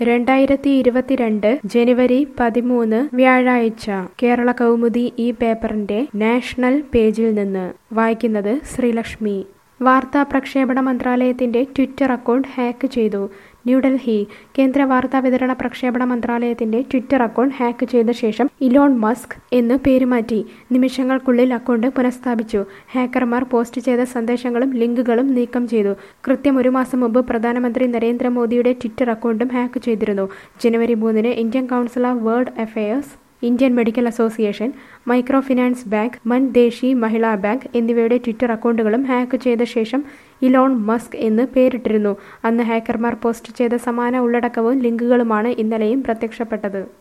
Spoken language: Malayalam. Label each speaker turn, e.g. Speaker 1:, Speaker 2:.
Speaker 1: രണ്ടായിരത്തി ഇരുപത്തിരണ്ട് ജനുവരി പതിമൂന്ന് വ്യാഴാഴ്ച കേരള കൗമുദി ഈ പേപ്പറിന്റെ നാഷണൽ പേജിൽ നിന്ന് വായിക്കുന്നത് ശ്രീലക്ഷ്മി വാർത്താ പ്രക്ഷേപണ മന്ത്രാലയത്തിന്റെ ട്വിറ്റർ അക്കൗണ്ട് ഹാക്ക് ചെയ്തു ന്യൂഡൽഹി കേന്ദ്ര വാർത്താ വിതരണ പ്രക്ഷേപണ മന്ത്രാലയത്തിന്റെ ട്വിറ്റർ അക്കൗണ്ട് ഹാക്ക് ചെയ്ത ശേഷം ഇലോൺ മസ്ക് എന്ന് പേരുമാറ്റി നിമിഷങ്ങൾക്കുള്ളിൽ അക്കൗണ്ട് പുനഃസ്ഥാപിച്ചു ഹാക്കർമാർ പോസ്റ്റ് ചെയ്ത സന്ദേശങ്ങളും ലിങ്കുകളും നീക്കം ചെയ്തു കൃത്യം ഒരു മാസം മുമ്പ് പ്രധാനമന്ത്രി നരേന്ദ്രമോദിയുടെ ട്വിറ്റർ അക്കൗണ്ടും ഹാക്ക് ചെയ്തിരുന്നു ജനുവരി മൂന്നിന് Indian council of world affairs Indian medical association micro finance bank Mann Deshi Mahila bank എന്നിവയുടെ ട്വിറ്റർ അക്കൗണ്ടുകളും ഹാക്ക് ചെയ്ത ശേഷം ഇലോൺ മസ്ക് എന്ന് പേരിട്ടിരുന്നു അന്ന് ഹാക്കർമാർ പോസ്റ്റ് ചെയ്ത സമാന ഉള്ളടക്കവും ലിങ്കുകളുമാണ് ഇന്നലെയും പ്രത്യക്ഷപ്പെട്ടത്